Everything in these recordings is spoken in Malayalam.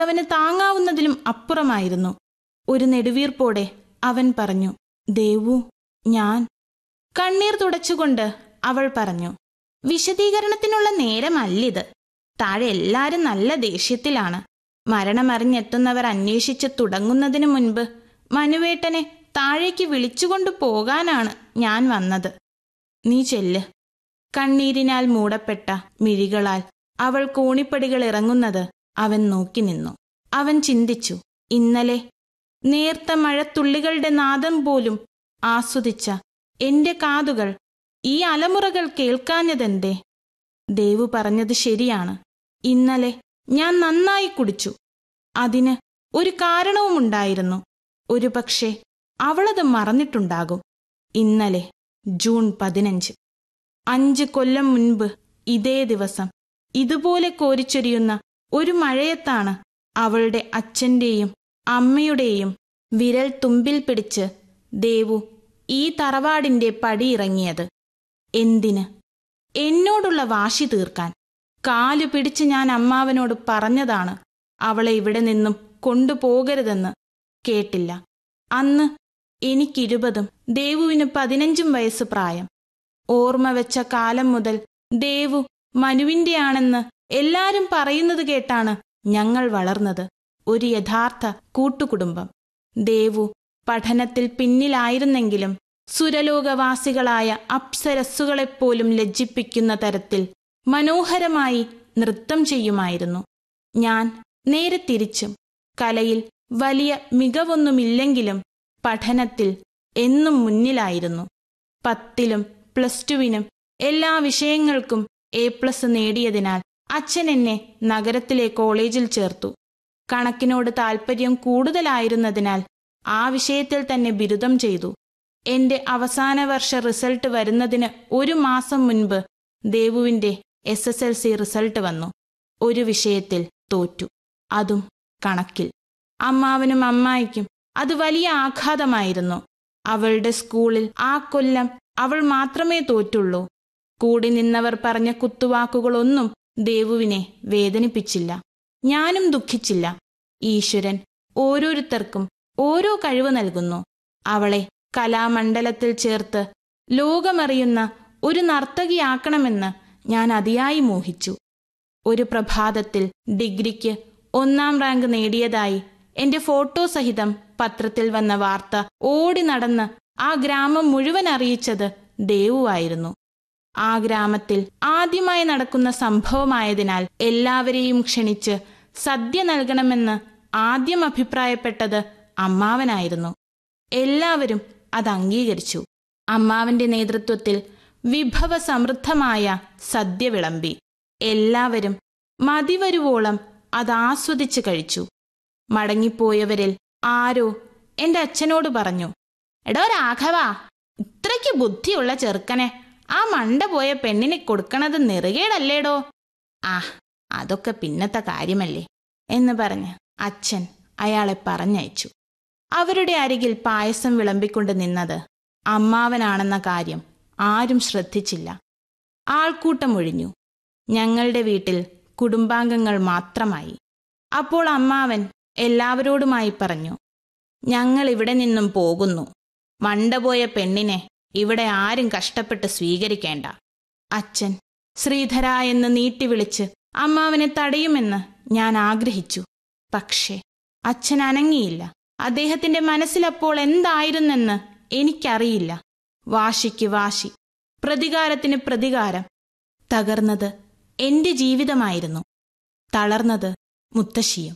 അവന് താങ്ങാവുന്നതിലും അപ്പുറമായിരുന്നു ഒരു നെടുവീർപ്പോടെ അവൻ പറഞ്ഞു ദേവു ഞാൻ കണ്ണീർ തുടച്ചുകൊണ്ട് അവൾ പറഞ്ഞു വിശദീകരണത്തിനുള്ള നേരമല്ലിത് താഴെ എല്ലാരും നല്ല ദേഷ്യത്തിലാണ് മരണമറിഞ്ഞെത്തുന്നവർ അന്വേഷിച്ച് തുടങ്ങുന്നതിനു മുൻപ് മനുവേട്ടനെ താഴേക്ക് വിളിച്ചുകൊണ്ടു പോകാനാണ് ഞാൻ വന്നത് നീ ചെല്ല് കണ്ണീരിനാൽ മൂടപ്പെട്ട മിഴികളാൽ അവൾ കോണിപ്പടികൾ ഇറങ്ങുന്നത് അവൻ നോക്കി നിന്നു അവൻ ചിന്തിച്ചു ഇന്നലെ നേർത്ത മഴത്തുള്ളികളുടെ നാദം പോലും ആസ്വദിച്ച എന്റെ കാതുകൾ ഈ അലമുറകൾ കേൾക്കാഞ്ഞതെന്തേ ദേവു പറഞ്ഞത് ശരിയാണ് ഇന്നലെ ഞാൻ നന്നായി കുടിച്ചു അതിന് ഒരു കാരണവുമുണ്ടായിരുന്നു ഒരുപക്ഷെ അവളത് മറന്നിട്ടുണ്ടാകും ഇന്നലെ ജൂൺ പതിനഞ്ച് അഞ്ച് കൊല്ലം മുൻപ് ഇതേ ദിവസം ഇതുപോലെ കോരിച്ചൊരിയുന്ന ഒരു മഴയത്താണ് അവളുടെ അച്ഛന്റെയും അമ്മയുടെയും വിരൽ തുമ്പിൽ പിടിച്ച് ദേവു ഈ തറവാടിന്റെ പടിയിറങ്ങിയത് എന്തിന് എന്നോടുള്ള വാശി തീർക്കാൻ കാലു പിടിച്ച് ഞാൻ അമ്മാവനോട് പറഞ്ഞതാണ് അവളെ ഇവിടെ നിന്നും കൊണ്ടുപോകരുതെന്ന് കേട്ടില്ല അന്ന് എനിക്കിരുപതും ദേവുവിന് പതിനഞ്ചും വയസ്സ് പ്രായം ഓർമ്മ വെച്ച കാലം മുതൽ ദേവു മനുവിന്റെയാണെന്ന് എല്ലാരും പറയുന്നത് കേട്ടാണ് ഞങ്ങൾ വളർന്നത് ഒരു യഥാർത്ഥ കൂട്ടുകുടുംബം ദേവു പഠനത്തിൽ പിന്നിലായിരുന്നെങ്കിലും സുരലോകവാസികളായ അപ്സരസ്സുകളെപ്പോലും ലജ്ജിപ്പിക്കുന്ന തരത്തിൽ മനോഹരമായി നൃത്തം ചെയ്യുമായിരുന്നു ഞാൻ നേരെ തിരിച്ചും കലയിൽ വലിയ മികവൊന്നുമില്ലെങ്കിലും പഠനത്തിൽ എന്നും മുന്നിലായിരുന്നു പത്തിലും പ്ലസ് ടുവിനും എല്ലാ വിഷയങ്ങൾക്കും എ പ്ലസ് നേടിയതിനാൽ അച്ഛൻ എന്നെ നഗരത്തിലെ കോളേജിൽ ചേർത്തു കണക്കിനോട് താൽപ്പര്യം കൂടുതലായിരുന്നതിനാൽ ആ വിഷയത്തിൽ തന്നെ ബിരുദം ചെയ്തു എന്റെ അവസാന വർഷ റിസൾട്ട് വരുന്നതിന് ഒരു മാസം മുൻപ് ദേവുവിന്റെ S S L C result വന്നു ഒരു വിഷയത്തിൽ തോറ്റു അതും കണക്കിൽ അമ്മാവനും അമ്മായിക്കും അത് വലിയ ആഘാതമായിരുന്നു അവളുടെ സ്കൂളിൽ ആ കൊല്ലം അവൾ മാത്രമേ തോറ്റുള്ളൂ കൂടി നിന്നവർ പറഞ്ഞ കുത്തുവാക്കുകളൊന്നും ദേവുവിനെ വേദനിപ്പിച്ചില്ല ഞാനും ദുഃഖിച്ചില്ല ഈശ്വരൻ ഓരോരുത്തർക്കും ഓരോ കഴിവ് നൽകുന്നു അവളെ കലാമണ്ഡലത്തിൽ ചേർത്ത് ലോകമറിയുന്ന ഒരു നർത്തകിയാക്കണമെന്ന് ഞാൻ അതിയായി മോഹിച്ചു ഒരു പ്രഭാതത്തിൽ ഡിഗ്രിക്ക് ഒന്നാം റാങ്ക് നേടിയതായി എന്റെ ഫോട്ടോ സഹിതം പത്രത്തിൽ വന്ന വാർത്ത ഓടി നടന്ന് ആ ഗ്രാമം മുഴുവൻ അറിയിച്ചത് ദേവുവായിരുന്നു ആ ഗ്രാമത്തിൽ ആദ്യമായി നടക്കുന്ന സംഭവമായതിനാൽ എല്ലാവരെയും ക്ഷണിച്ച് സദ്യ നൽകണമെന്ന് ആദ്യം അഭിപ്രായപ്പെട്ടത് അമ്മാവനായിരുന്നു എല്ലാവരും അത് അംഗീകരിച്ചു അമ്മാവന്റെ നേതൃത്വത്തിൽ വിഭവ സമൃദ്ധമായ സദ്യ വിളമ്പി എല്ലാവരും മതിവരുവോളം അത് ആസ്വദിച്ചു കഴിച്ചു മടങ്ങിപ്പോയവരിൽ ആരോ എന്റെ അച്ഛനോട് പറഞ്ഞു എടോ രാഘവ ഇത്രയ്ക്ക് ബുദ്ധിയുള്ള ചെറുക്കനെ ആ മണ്ട പോയ പെണ്ണിനെ കൊടുക്കണത് നെറുകേടല്ലേടോ ആ അതൊക്കെ പിന്നത്തെ കാര്യമല്ലേ എന്ന് പറഞ്ഞ് അച്ഛൻ അയാളെ പറഞ്ഞയച്ചു അവരുടെ അരികിൽ പായസം വിളമ്പിക്കൊണ്ട് നിന്നത് അമ്മാവനാണെന്ന കാര്യം ആരും ശ്രദ്ധിച്ചില്ല ആൾക്കൂട്ടം ഒഴിഞ്ഞു ഞങ്ങളുടെ വീട്ടിൽ കുടുംബാംഗങ്ങൾ മാത്രമായി അപ്പോൾ അമ്മാവൻ എല്ലാവരോടുമായി പറഞ്ഞു ഞങ്ങൾ ഇവിടെ നിന്നും പോകുന്നു മണ്ടപോയ പെണ്ണിനെ ഇവിടെ ആരും കഷ്ടപ്പെട്ട് സ്വീകരിക്കേണ്ട അച്ഛൻ ശ്രീധര എന്ന് നീട്ടി വിളിച്ച് അമ്മാവനെ തടയുമെന്ന് ഞാൻ ആഗ്രഹിച്ചു പക്ഷേ അച്ഛൻ അനങ്ങിയില്ല അദ്ദേഹത്തിന്റെ മനസ്സിലപ്പോൾ എന്തായിരുന്നെന്ന് എനിക്കറിയില്ല വാശിക്ക് വാശി പ്രതികാരത്തിന് പ്രതികാരം തകർന്നത് എന്റെ ജീവിതമായിരുന്നു തളർന്നത് മുത്തശ്ശിയും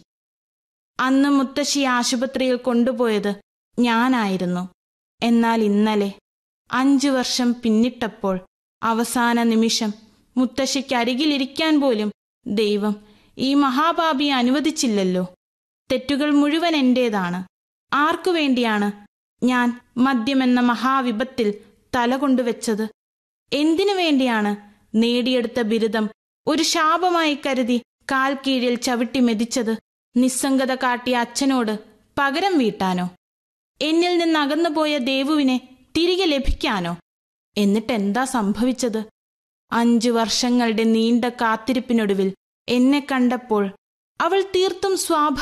അന്ന് മുത്തശ്ശി ആശുപത്രിയിൽ കൊണ്ടുപോയത് ഞാനായിരുന്നു എന്നാൽ ഇന്നലെ അഞ്ചു വർഷം പിന്നിട്ടപ്പോൾ അവസാന നിമിഷം മുത്തശ്ശിക്ക് അരികിലിരിക്കാൻ പോലും ദൈവം ഈ മഹാപാപിയെ അനുവദിച്ചില്ലല്ലോ തെറ്റുകൾ മുഴുവൻ എന്റേതാണ് ആർക്കു വേണ്ടിയാണ് ഞാൻ മദ്യമെന്ന മഹാവിപത്തിൽ തലകൊണ്ടുവച്ചത് എന്തിനു വേണ്ടിയാണ് നേടിയെടുത്ത ബിരുദം ഒരു ശാപമായി കരുതി കാൽ കീഴിൽ ചവിട്ടി മെതിച്ചത് നിസ്സംഗത കാട്ടിയ അച്ഛനോട് പകരം വീട്ടാനോ എന്നിൽ നിന്ന് അകന്നുപോയ ദേവുവിനെ തിരികെ ലഭിക്കാനോ എന്നിട്ടെന്താ സംഭവിച്ചത് അഞ്ചു വർഷങ്ങളുടെ നീണ്ട കാത്തിരിപ്പിനൊടുവിൽ എന്നെ കണ്ടപ്പോൾ അവൾ തീർത്തും സ്വാഭാവിക